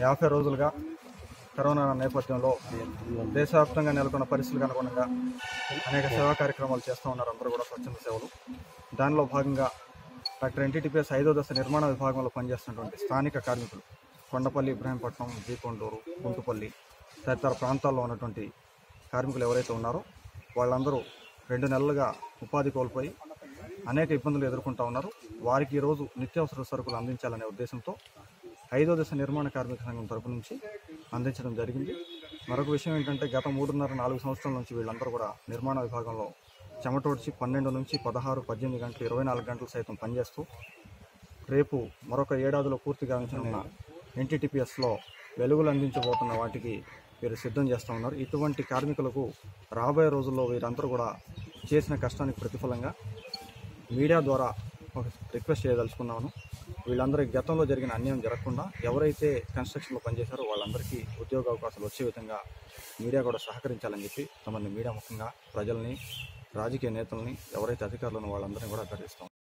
యాభై రోజులుగా కరోనా నేపథ్యంలో దేశవ్యాప్తంగా నెలకొన్న పరిస్థితులకు అనుగుణంగా అనేక సేవా కార్యక్రమాలు చేస్తూ ఉన్నారు అందరూ కూడా స్వచ్ఛంద సేవలు దానిలో భాగంగా డాక్టర్ ఎన్టీటీపీఎస్ ఐదో దశ నిర్మాణ విభాగంలో పనిచేస్తున్నటువంటి స్థానిక కార్మికులు కొండపల్లి ఇబ్రాహీంపట్నం జీకొండూరు గుంటుపల్లి తదితర ప్రాంతాల్లో ఉన్నటువంటి కార్మికులు ఎవరైతే ఉన్నారో వాళ్ళందరూ రెండు నెలలుగా ఉపాధి కోల్పోయి అనేక ఇబ్బందులు ఎదుర్కొంటూ ఉన్నారు వారికి ఈరోజు నిత్యావసర సరుకులు అందించాలనే ఉద్దేశంతో ఐదో దశ నిర్మాణ కార్మిక సంఘం తరపు నుంచి అందించడం జరిగింది మరొక విషయం ఏంటంటే గత మూడున్నర నాలుగు సంవత్సరాల నుంచి వీళ్ళందరూ కూడా నిర్మాణ విభాగంలో చెమటోడ్చి పన్నెండు నుంచి పదహారు పద్దెనిమిది గంటలు ఇరవై నాలుగు గంటలు సైతం పనిచేస్తూ రేపు మరొక ఏడాదిలో పూర్తి గావించనున్న ఎన్టీటీపీఎస్లో వెలుగులు అందించబోతున్న వాటికి వీరు సిద్ధం చేస్తూ ఉన్నారు ఇటువంటి కార్మికులకు రాబోయే రోజుల్లో వీరందరూ కూడా చేసిన కష్టానికి ప్రతిఫలంగా మీడియా ద్వారా ఒక రిక్వెస్ట్ చేయదలుచుకున్నాను వీళ్ళందరికీ గతంలో జరిగిన అన్యాయం జరగకుండా ఎవరైతే కన్స్ట్రక్షన్లో పనిచేశారో వాళ్ళందరికీ ఉద్యోగ అవకాశాలు వచ్చే విధంగా మీడియా కూడా సహకరించాలని చెప్పి తమని మీడియా ముఖ్యంగా ప్రజల్ని రాజకీయ నేతల్ని ఎవరైతే అధికారులను వాళ్ళందరినీ కూడా అభ్యర్థిస్తాం